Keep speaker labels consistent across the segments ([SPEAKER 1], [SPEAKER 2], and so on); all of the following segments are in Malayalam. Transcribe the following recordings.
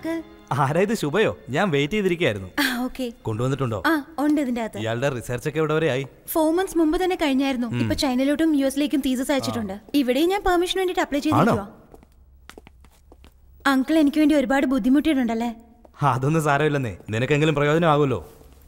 [SPEAKER 1] അങ്കിൾ
[SPEAKER 2] ആരാ ഇത് ശുഭയോ ഞാൻ വെയിറ്റ് ചെയ്തിരിക്കുകയായിരുന്നു
[SPEAKER 1] ആ ഓക്കെ
[SPEAKER 2] കൊണ്ടുവന്നിട്ടുണ്ടോ
[SPEAKER 1] ആ ഉണ്ട് ഇതിന്റെ അകത്ത്
[SPEAKER 2] ഇയാളുടെ റിസർച്ച് ഒക്കെ ഇവിടെ വരെ ആയി
[SPEAKER 1] ഫോർ മന്ത്സ് മുമ്പ് തന്നെ കഴിഞ്ഞായിരുന്നു ഇപ്പൊ ചൈനയിലോട്ടും യു എസിലേക്കും തീസസ് അയച്ചിട്ടുണ്ട് ഇവിടെയും ഞാൻ പെർമിഷൻ വേണ്ടിട്ട് അപ്ലൈ ചെയ്തിരിക്കുക അങ്കിൾ എനിക്ക് വേണ്ടി ഒരുപാട് ബുദ്ധിമുട്ടിയിട്ടുണ്ടല്ലേ
[SPEAKER 2] അതൊന്നും സാരമില്ലെന്നേ നിനക്കെങ്കിലും പ്രയോജനമാകുമല്ലോ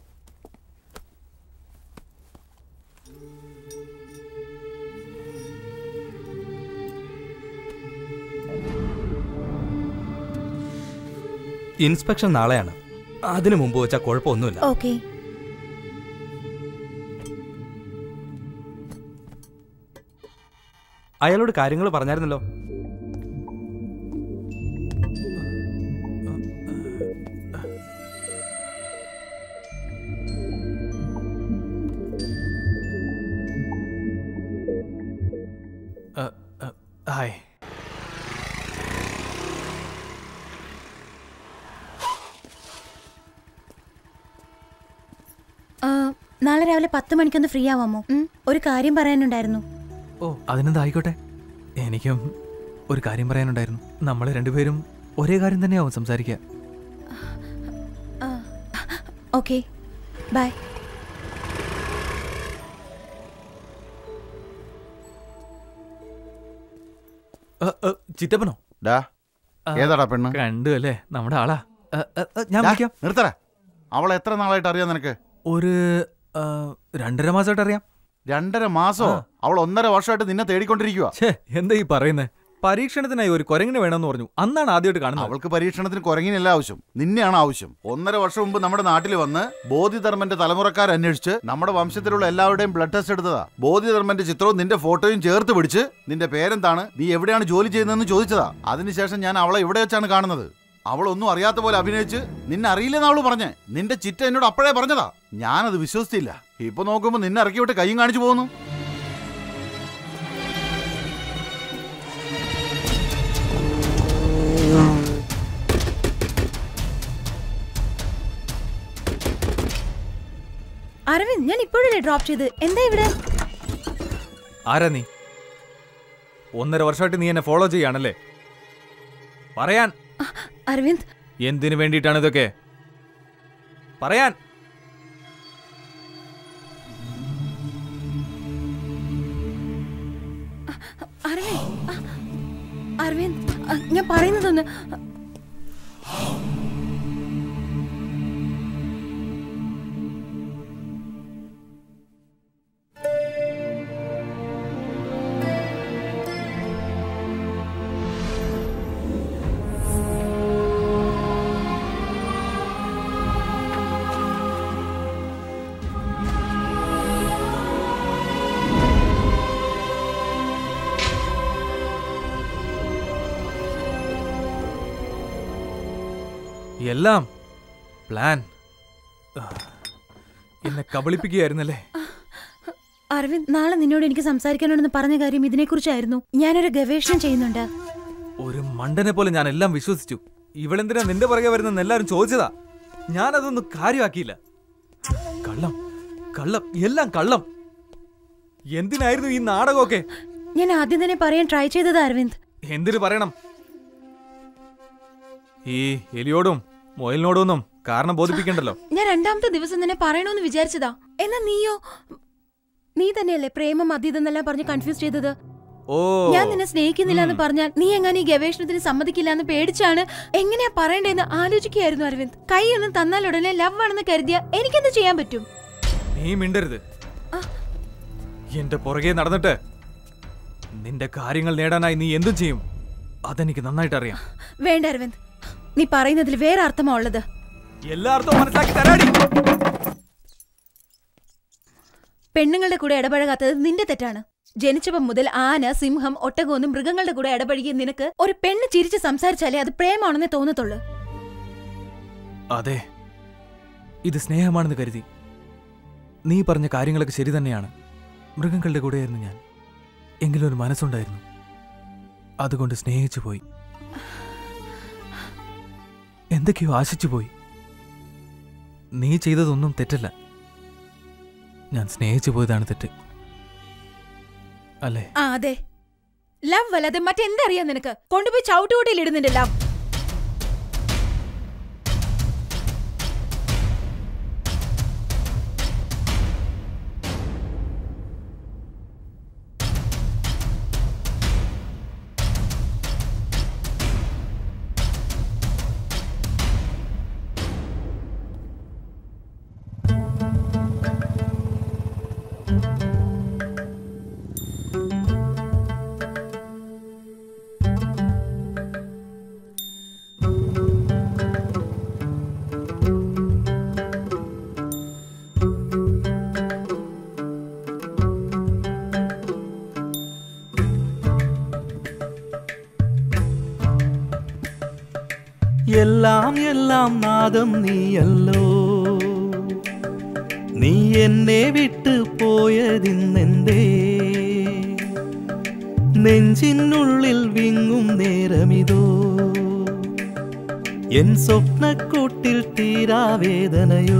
[SPEAKER 2] ഇൻസ്പെക്ഷൻ നാളെയാണ് അതിനു മുമ്പ് വെച്ചാൽ കുഴപ്പമൊന്നുമില്ല
[SPEAKER 1] ഓക്കെ
[SPEAKER 2] അയാളോട് കാര്യങ്ങൾ പറഞ്ഞായിരുന്നല്ലോ
[SPEAKER 3] ഹായ്
[SPEAKER 1] ആ, നാളെ രാവിലെ പത്ത് മണിക്കൊന്ന് ഫ്രീ ആവാമോ ഉം, ഒരു കാര്യം പറയാനുണ്ടായിരുന്നു
[SPEAKER 3] ഓ അതിനെന്താ ആയിക്കോട്ടെ എനിക്കും ഒരു കാര്യം പറയാനുണ്ടായിരുന്നു നമ്മൾ രണ്ടുപേരും ഒരേ കാര്യം തന്നെയാവും സംസാരിക്കുക
[SPEAKER 1] ഓക്കെ ബൈ
[SPEAKER 3] അ, അ, ചിറ്റപ്പനോ
[SPEAKER 4] ഡാ
[SPEAKER 3] ആ,
[SPEAKER 4] ഏതാടാ പെണ്ണ്
[SPEAKER 3] കണ്ടു അല്ലേ നമ്മുടെ ആളാ അ, അ, അ, ഞാൻ
[SPEAKER 4] ഡാ,
[SPEAKER 3] വിളിക്കാം
[SPEAKER 4] നിർത്തടാ അവളെ എത്ര നാളായിട്ട് അറിയാം നിനക്ക്
[SPEAKER 3] ഒരു ആ, രണ്ടര മാസമായിട്ട് അറിയാം
[SPEAKER 4] രണ്ടര മാസോ
[SPEAKER 3] ആ.
[SPEAKER 4] അവൾ ഒന്നര വർഷമായിട്ട് നിന്നെ തേടിക്കൊണ്ടിരിക്കുക
[SPEAKER 3] ഛേ എന്താ ഈ പറയുന്നേ പരീക്ഷണത്തിനായി ഒരു കുരങ്ങിന് വേണമെന്ന് പറഞ്ഞു അന്നാണ് ആദ്യമായിട്ട് കാണുന്നത്
[SPEAKER 4] അവൾക്ക് പരീക്ഷണത്തിന് കുരങ്ങിനല്ല ആവശ്യം നിന്നെയാണ് ആവശ്യം ഒന്നര വർഷം മുമ്പ് നമ്മുടെ നാട്ടിൽ വന്ന് ബോധിധർമ്മന്റെ തലമുറക്കാർ അന്വേഷിച്ച് നമ്മുടെ വംശത്തിലുള്ള എല്ലാവരുടെയും ബ്ലഡ് ടെസ്റ്റ് എടുത്തതാ ബോധിധർമ്മന്റെ ചിത്രവും നിന്റെ ഫോട്ടോയും ചേർത്ത് പിടിച്ച് നിന്റെ പേരെന്താണ് നീ എവിടെയാണ് ജോലി ചെയ്യുന്നതെന്ന് ചോദിച്ചതാ അതിനുശേഷം ഞാൻ അവളെ ഇവിടെ വെച്ചാണ് കാണുന്നത് അവൾ ഒന്നും അറിയാത്ത പോലെ അഭിനയിച്ച് നിന്നെ അറിയില്ലെന്ന് അവള് പറഞ്ഞേ നിന്റെ ചിറ്റ എന്നോട് അപ്പോഴേ പറഞ്ഞതാ ഞാനത് വിശ്വസിച്ചില്ല ഇപ്പൊ നോക്കുമ്പോ നിന്നെ ഇറക്കി വിട്ട് കൈയും കാണിച്ചു പോകുന്നു
[SPEAKER 1] അരവിന്ദ് ഞാൻ ഇപ്പോഴല്ലേ ഡ്രോപ്പ് ചെയ്ത് എന്താ ഇവിടെ
[SPEAKER 3] ആരാ നീ ഒന്നര വർഷമായിട്ട് നീ എന്നെ ഫോളോ ചെയ്യാണല്ലേ പറയാൻ
[SPEAKER 1] അരവിന്ദ്
[SPEAKER 3] എന്തിനു വേണ്ടിയിട്ടാണ് ഇതൊക്കെ പറയാൻ
[SPEAKER 1] അരവിന്ദ് ആ, അരവിന്ദ് ആ, ഞാൻ പറയുന്നതൊന്ന്
[SPEAKER 3] എല്ലാം പ്ലാൻ എന്നെ കബളിപ്പിക്കുകയായിരുന്നല്ലേ
[SPEAKER 1] അരവിന്ദ് നാളെ നിന്നോട് എനിക്ക് സംസാരിക്കാനുണ്ടെന്ന് പറഞ്ഞ കാര്യം ഇതിനെക്കുറിച്ചായിരുന്നു ഞാനൊരു ഗവേഷണം ചെയ്യുന്നുണ്ട്
[SPEAKER 3] ഒരു മണ്ടനെ പോലെ ഞാൻ എല്ലാം വിശ്വസിച്ചു ഇവളെന്തിനാ നിന്റെ പുറകെ വരുന്നെന്ന് എല്ലാരും ചോദിച്ചതാ ഞാനതൊന്നും കാര്യമാക്കിയില്ല കള്ളം കള്ളം എല്ലാം കള്ളം എന്തിനായിരുന്നു ഈ നാടകമൊക്കെ
[SPEAKER 1] ഞാൻ ആദ്യം തന്നെ പറയാൻ ട്രൈ ചെയ്തത് അരവിന്ദ്
[SPEAKER 3] എന്തിനു പറയണം ഈ എലിയോടും മൊയലിനോടും ഒന്നും കാരണം ബോധിപ്പിക്കണ്ടല്ലോ
[SPEAKER 1] ഞാൻ രണ്ടാമത്തെ ദിവസം തന്നെ പറയണമെന്ന് വിചാരിച്ചതാ എന്നാ നീയോ നീ തന്നെയല്ലേ പ്രേമം അതീതെന്നെല്ലാം പറഞ്ഞ് കൺഫ്യൂസ് ചെയ്തത്
[SPEAKER 3] ഓ
[SPEAKER 1] ഞാൻ നിന്നെ സ്നേഹിക്കുന്നില്ല എന്ന് പറഞ്ഞാൽ നീ എങ്ങനെ ഈ ഗവേഷണത്തിന് സമ്മതിക്കില്ല എന്ന് പേടിച്ചാണ് എങ്ങനെയാ പറയണ്ടേന്ന് ആലോചിക്കുകയായിരുന്നു അരവിന്ദ് കൈ ഒന്നും തന്നാൽ ഉടനെ ലവ് ആണെന്ന് കരുതിയ എനിക്കെന്ത് ചെയ്യാൻ പറ്റും
[SPEAKER 3] നീ മിണ്ടരുത്
[SPEAKER 1] ആ.
[SPEAKER 3] എന്റെ പുറകെ നടന്നിട്ട് നിന്റെ കാര്യങ്ങൾ നേടാനായി നീ എന്തും ചെയ്യും അതെനിക്ക് നന്നായിട്ട് അറിയാം
[SPEAKER 1] വേണ്ട അരവിന്ദ് നീ പറയുന്നതിൽ വേറെ അർത്ഥമാ ഉള്ളത്
[SPEAKER 3] എല്ലാ അർത്ഥവും മനസ്സിലാക്കി തരാടി
[SPEAKER 1] പെണ്ണുങ്ങളുടെ കൂടെ ഇടപഴകാത്തത് നിന്റെ തെറ്റാണ് ജനിച്ചപ്പം മുതൽ ആന സിംഹം ഒട്ടകമൊന്നും മൃഗങ്ങളുടെ കൂടെ ഇടപഴകിയ നിനക്ക് ഒരു പെണ്ണ് ചിരിച്ച് സംസാരിച്ചാലേ അത് പ്രേമാണെന്നേ തോന്നത്തുള്ളൂ
[SPEAKER 3] അതെ ഇത് സ്നേഹമാണെന്ന് കരുതി നീ പറഞ്ഞ കാര്യങ്ങളൊക്കെ ശരി തന്നെയാണ് മൃഗങ്ങളുടെ കൂടെയായിരുന്നു ഞാൻ എങ്കിലും ഒരു മനസ്സുണ്ടായിരുന്നു അതുകൊണ്ട് സ്നേഹിച്ചു പോയി എന്തൊക്കെയോ ആശിച്ചു പോയി നീ ചെയ്തതൊന്നും തെറ്റല്ല ഞാൻ സ്നേഹിച്ചു പോയതാണ് തെറ്റ് അല്ലേ
[SPEAKER 1] ആ അതെ ലവ് അല്ലാതെ മറ്റെന്തറിയാം നിനക്ക് കൊണ്ടുപോയി ചവിട്ടുകൂട്ടിയിൽ ഇടുന്നുണ്ട് ലവ്
[SPEAKER 5] എല്ലാം എല്ലാം നാദം നീയല്ലോ നീ എന്നെ വിട്ടു പോയതിന്നെന്തേ നെഞ്ചിനുള്ളിൽ വിങ്ങും നേരമിതോ എൻ സ്വപ്നക്കൂട്ടിൽ തീരാവേദനയോ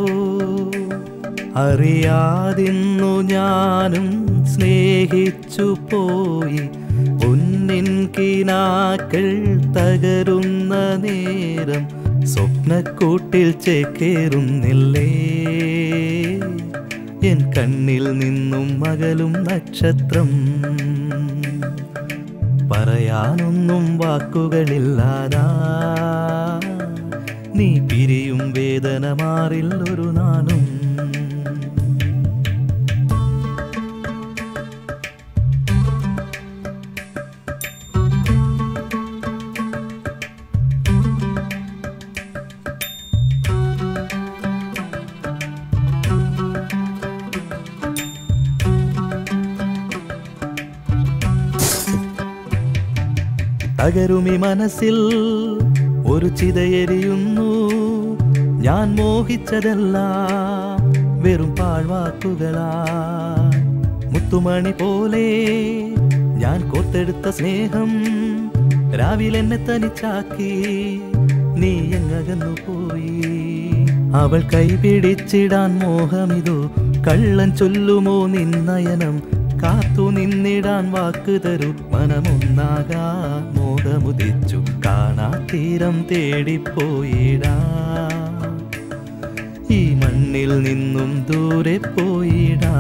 [SPEAKER 5] അറിയാതിന്നു ഞാനും സ്നേഹിച്ചു പോയി പൊന്നിൻ കിനാക്കൾ തകരുന്ന നേരം സ്വപ്നക്കൂട്ടിൽ ചേക്കേറുന്നില്ലേ എൻ കണ്ണിൽ നിന്നും മകലും നക്ഷത്രം പറയാനൊന്നും വാക്കുകളില്ലാതാ നീ പിരിയും വേദന മാറിൽ ഒരു നാളും തകരുമി മനസ്സിൽ ഒരു ചിതയെരിയുന്നു ഞാൻ മോഹിച്ചതെല്ലാം വെറും പാഴ്വാക്കുകളാ മുത്തുമണി പോലെ ഞാൻ കോർത്തെടുത്ത സ്നേഹം രാവിലെന്നെ തനിച്ചാക്കി നീ എങ്ങകന്നു പോയി അവൾ കൈപിടിച്ചിടാൻ മോഹമിതോ കള്ളൻ ചൊല്ലുമോ നിന്നയനം കാത്തു നിന്നിടാൻ വാക്ക് തരൂ മനമൊന്നാകാ മോഹമുദിച്ചു കാണാ തീരം തേടിപ്പോയിടാ ഈ മണ്ണിൽ നിന്നും ദൂരെ പോയിടാ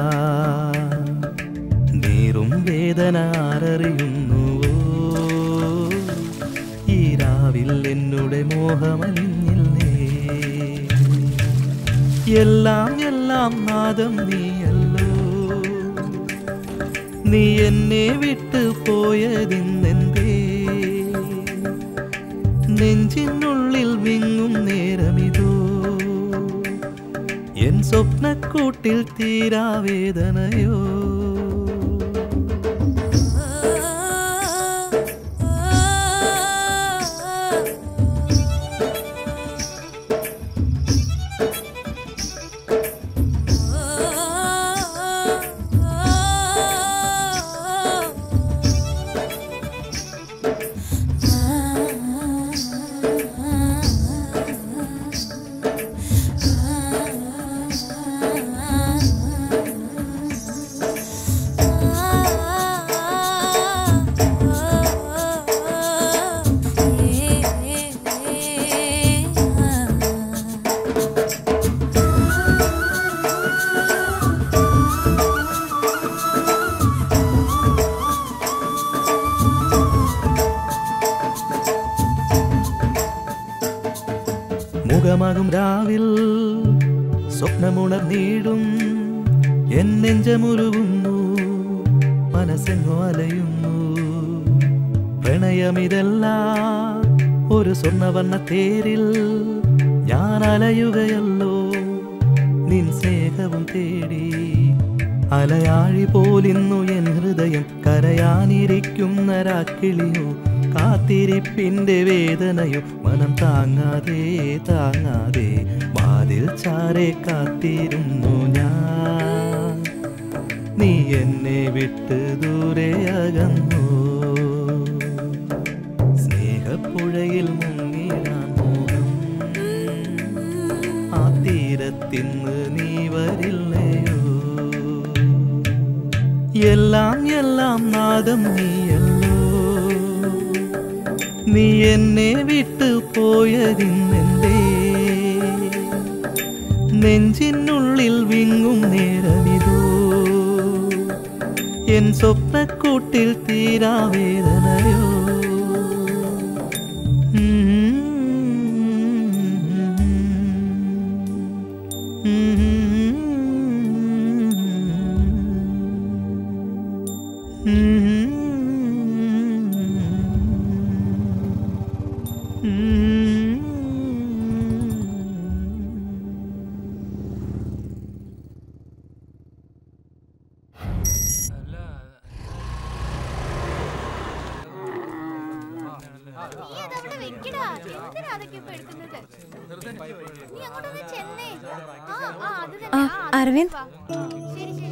[SPEAKER 5] നീറും വേദന ആരറിയുന്നുവോ ഈ രാവിൽ എന്നുടെ മോഹമലിഞ്ഞില്ലേ എല്ലാം എല്ലാം നാദം നീയല്ലോ നീ എന്നെ വിട്ടു പോയതിന്നെന്തേ നെഞ്ചിനുള്ളിൽ വിങ്ങും നേരമിതോ എൻ സ്വപ്നക്കൂട്ടിൽ തീരാവേദനയോ മുഖമാകും രാവിൽ സ്വപ്നമുണർന്നീടും എൻ നെഞ്ചമുരുകുന്നു മനസ്സെങ്ങോ അലയുന്നു പ്രണയമിതല്ല ഒരു സ്വർണ്ണവർണ്ണ തേരിൽ ഞാൻ അലയുകയല്ലോ നിൻ സ്നേഹവും തേടി അലയാഴി പോലിന്നു എൻ ഹൃദയം കരയാനിരിക്കുന്ന രാക്കിളിയോ കാത്തിരിപ്പിന്റെ വേദനയോ മനം താങ്ങാതെ താങ്ങാതെ വാതിൽ ചാരെ കാത്തിരുന്നു ഞാൻ നീ എന്നെ വിട്ട് ദൂരെ അകന്നു സ്നേഹപ്പുഴയിൽ മുങ്ങിടാൻ മോഹം ആ തീരത്തിന്ന് നീ വരില്ലയോ എല്ലാം എല്ലാം നാദം നീയല്ലോ നീ എന്നെ വിട്ടു പോയതിന്നെന്തേ നെഞ്ചിനുള്ളിൽ വിങ്ങും നേരമിതോ എൻ സ്വപ്നക്കൂട്ടിൽ തീരാവേദനയോ
[SPEAKER 6] നിക്കടാ എന്തിനാ അതൊക്കെ ഇപ്പൊ എടുക്കുന്നത് നീ അങ്ങോട്ടൊന്ന് ചെന്നേ ആ ആ അത് തന്നെ
[SPEAKER 1] ആ,
[SPEAKER 6] ആ, അത്
[SPEAKER 1] അരവിന്ദ്.
[SPEAKER 6] വാ. ശരി ശരി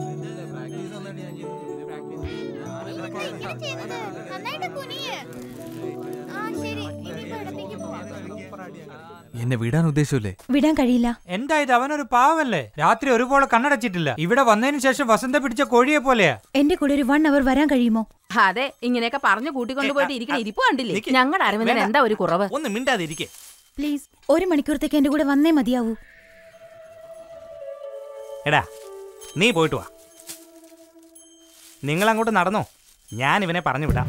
[SPEAKER 6] ഇതെന്താ ഇങ്ങനെ ചെയ്യുന്നത്? നന്നായിട്ട് കുനിയ് ആ ശരി ഇനിയിപ്പോ ഇടത്തേക്ക് പോവാം
[SPEAKER 3] എന്നെ വിടാൻ ഉദ്ദേശമില്ലേ
[SPEAKER 1] വിടാൻ കഴിയില്ല
[SPEAKER 7] എന്തായത് അവനൊരു പാവല്ലേ രാത്രി ഒരുപോലെ കണ്ണടച്ചിട്ടില്ല ഇവിടെ വന്നതിന് ശേഷം വസന്ത പിടിച്ച കോഴിയെ പോലെയാ
[SPEAKER 1] എന്റെ കൂടെ ഒരു വൺ അവർ വരാൻ കഴിയുമോ
[SPEAKER 8] അതെ ഇങ്ങനെയൊക്കെ പറഞ്ഞു കൂട്ടിക്കൊണ്ടുപോയിട്ട് ഇരിക്കുന്ന ഇരിപ്പ് കണ്ടില്ലേ
[SPEAKER 2] നിക്ക്.
[SPEAKER 8] ഞങ്ങളുടെ അരവിന്ദന്
[SPEAKER 2] വേണ്ട.
[SPEAKER 8] എന്താ ഒരു കുറവ്
[SPEAKER 2] ഒന്ന് മിണ്ടാതെ ഇരിക്കേ
[SPEAKER 1] പ്ലീസ് ഒരു മണിക്കൂറത്തേക്ക് എന്റെ കൂടെ വന്നേ മതിയാവൂ
[SPEAKER 2] എടാ നീ പോയിട്ട് വാ നിങ്ങൾ അങ്ങോട്ട് നടന്നോ ഞാൻ ഇവനെ പറഞ്ഞു വിടാം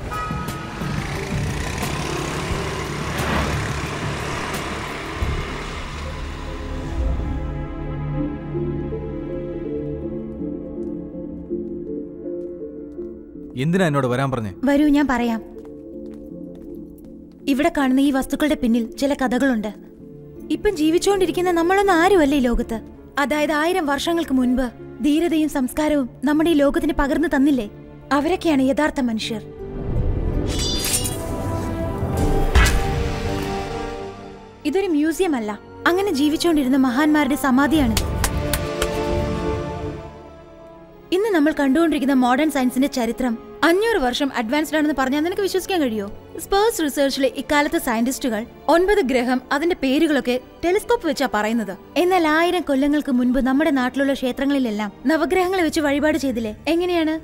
[SPEAKER 3] എന്തിനാ എന്നോട് വരാൻ പറഞ്ഞേ
[SPEAKER 1] വരൂ ഞാൻ പറയാം ഇവിടെ കാണുന്ന ഈ വസ്തുക്കളുടെ പിന്നിൽ ചില കഥകളുണ്ട് ഇപ്പം ജീവിച്ചുകൊണ്ടിരിക്കുന്ന നമ്മളൊന്നും ആരുമല്ല ഈ ലോകത്ത് അതായത് ആയിരം വർഷങ്ങൾക്ക് മുൻപ് ധീരതയും സംസ്കാരവും നമ്മുടെ ഈ ലോകത്തിന് പകർന്നു തന്നില്ലേ അവരൊക്കെയാണ് യഥാർത്ഥ മനുഷ്യർ ഇതൊരു മ്യൂസിയം അല്ല അങ്ങനെ ജീവിച്ചുകൊണ്ടിരുന്ന മഹാന്മാരുടെ സമാധിയാണ് ഇന്ന് നമ്മൾ കണ്ടുകൊണ്ടിരിക്കുന്ന മോഡേൺ സയൻസിന്റെ ചരിത്രം അഞ്ഞൂറ് വർഷം അഡ്വാൻസ്ഡ് ആണെന്ന് പറഞ്ഞാൽ നിനക്ക് വിശ്വസിക്കാൻ കഴിയോ സ്പേഴ്സ് റിസർച്ചിലെ ഇക്കാലത്തെ സയന്റിസ്റ്റുകൾ ഒൻപത് ഗ്രഹം അതിന്റെ പേരുകളൊക്കെ ടെലിസ്കോപ്പ് വെച്ചാ പറയുന്നത് എന്നാൽ ആയിരം കൊല്ലങ്ങൾക്ക് മുൻപ് നമ്മുടെ നാട്ടിലുള്ള ക്ഷേത്രങ്ങളിലെല്ലാം നവഗ്രഹങ്ങളെ വെച്ച് വഴിപാട് ചെയ്തില്ലേ എങ്ങനെയാണ്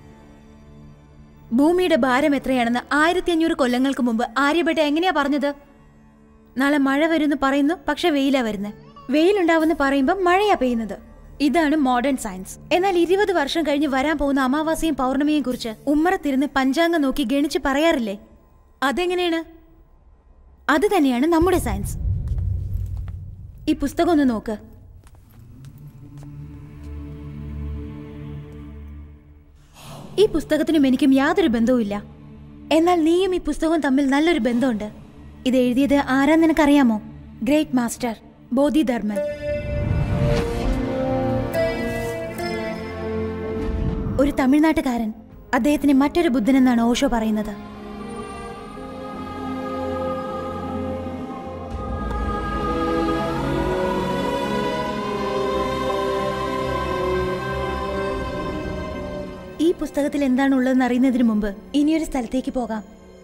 [SPEAKER 1] ഭൂമിയുടെ ഭാരം എത്രയാണെന്ന് ആയിരത്തി അഞ്ഞൂറ് കൊല്ലങ്ങൾക്ക് മുമ്പ് ആര്യഭട്ട എങ്ങനെയാ പറഞ്ഞത് നാളെ മഴ വരുമെന്ന് പറയുന്നു പക്ഷെ വെയിലാ വരുന്നത് വെയിലുണ്ടാവുമെന്ന് പറയുമ്പോൾ മഴയാ പെയ്യുന്നത് ഇതാണ് മോഡേൺ സയൻസ് എന്നാൽ ഇരുപത് വർഷം കഴിഞ്ഞ് വരാൻ പോകുന്ന അമാവാസിയും പൗർണമിയെയും കുറിച്ച് ഉമ്മറത്തിരുന്ന് പഞ്ചാംഗം നോക്കി ഗണിച്ച് പറയാറില്ലേ അതെങ്ങനെയാണ് അത് തന്നെയാണ് നമ്മുടെ സയൻസ് ഈ പുസ്തകം ഒന്ന് നോക്ക് ഈ പുസ്തകത്തിനും എനിക്കും യാതൊരു ബന്ധവുമില്ല എന്നാൽ നീയും ഈ പുസ്തകവും തമ്മിൽ നല്ലൊരു ബന്ധമുണ്ട് ഇത് എഴുതിയത് ആരാന്ന് നിനക്കറിയാമോ ഗ്രേറ്റ് മാസ്റ്റർ ബോധിധർമ്മൻ ഒരു തമിഴ്നാട്ടുകാരൻ അദ്ദേഹത്തിന് മറ്റൊരു ബുദ്ധനെന്നാണ് ഓഷോ പറയുന്നത് ഈ പുസ്തകത്തിൽ എന്താണ് ഉള്ളതെന്ന് അറിയുന്നതിന് മുമ്പ് ഇനിയൊരു സ്ഥലത്തേക്ക് പോകാം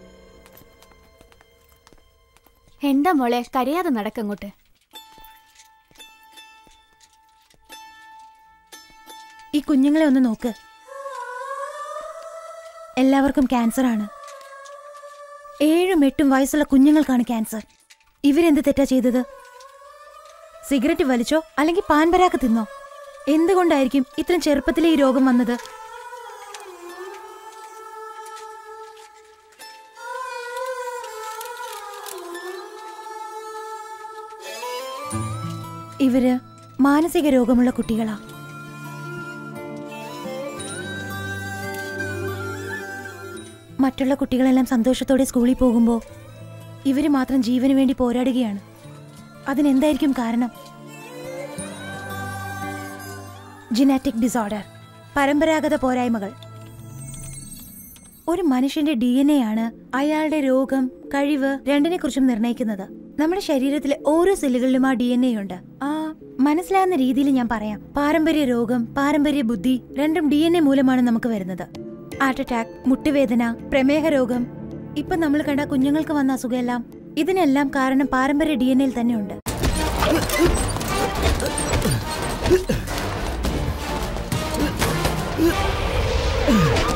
[SPEAKER 6] എന്താ മോളെ കരയാതെ നടക്കങ്ങോട്ട്
[SPEAKER 1] ഈ കുഞ്ഞുങ്ങളെ ഒന്ന് നോക്ക് എല്ലാവർക്കും ക്യാൻസർ ആണ് ഏഴും എട്ടും വയസ്സുള്ള കുഞ്ഞുങ്ങൾക്കാണ് ക്യാൻസർ ഇവരെന്ത് തെറ്റാ ചെയ്തത് സിഗരറ്റ് വലിച്ചോ അല്ലെങ്കിൽ പാൻപരാക്ക് തിന്നോ എന്തുകൊണ്ടായിരിക്കും ഇത്രയും ചെറുപ്പത്തിലെ ഈ രോഗം വന്നത് ഇവര് മാനസിക രോഗമുള്ള കുട്ടികളാ മറ്റുള്ള കുട്ടികളെല്ലാം സന്തോഷത്തോടെ സ്കൂളിൽ പോകുമ്പോൾ ഇവര് മാത്രം ജീവന് വേണ്ടി പോരാടുകയാണ് അതിനെന്തായിരിക്കും കാരണം ജിനാറ്റിക് ഡിസോർഡർ പരമ്പരാഗത പോരായ്മകൾ ഒരു മനുഷ്യന്റെ ഡി എൻ എ ആണ് അയാളുടെ രോഗം കഴിവ് രണ്ടിനെ കുറിച്ചും നിർണ്ണയിക്കുന്നത് നമ്മുടെ ശരീരത്തിലെ ഓരോ സെല്ലുകളിലും ആ ഡി എൻ എ ഉണ്ട് ആ മനസ്സിലാകുന്ന രീതിയിൽ ഞാൻ പറയാം പാരമ്പര്യ രോഗം പാരമ്പര്യ ബുദ്ധി രണ്ടും ഡി എൻ എ മൂലമാണ് നമുക്ക് വരുന്നത് ഹാർട്ട് അറ്റാക്ക് മുട്ടുവേദന പ്രമേഹ രോഗം ഇപ്പൊ നമ്മൾ കണ്ട കുഞ്ഞുങ്ങൾക്ക് വന്ന അസുഖമെല്ലാം ഇതിനെല്ലാം കാരണം പാരമ്പര്യ ഡി എൻ എയിൽ തന്നെ ഉണ്ട്
[SPEAKER 5] ആ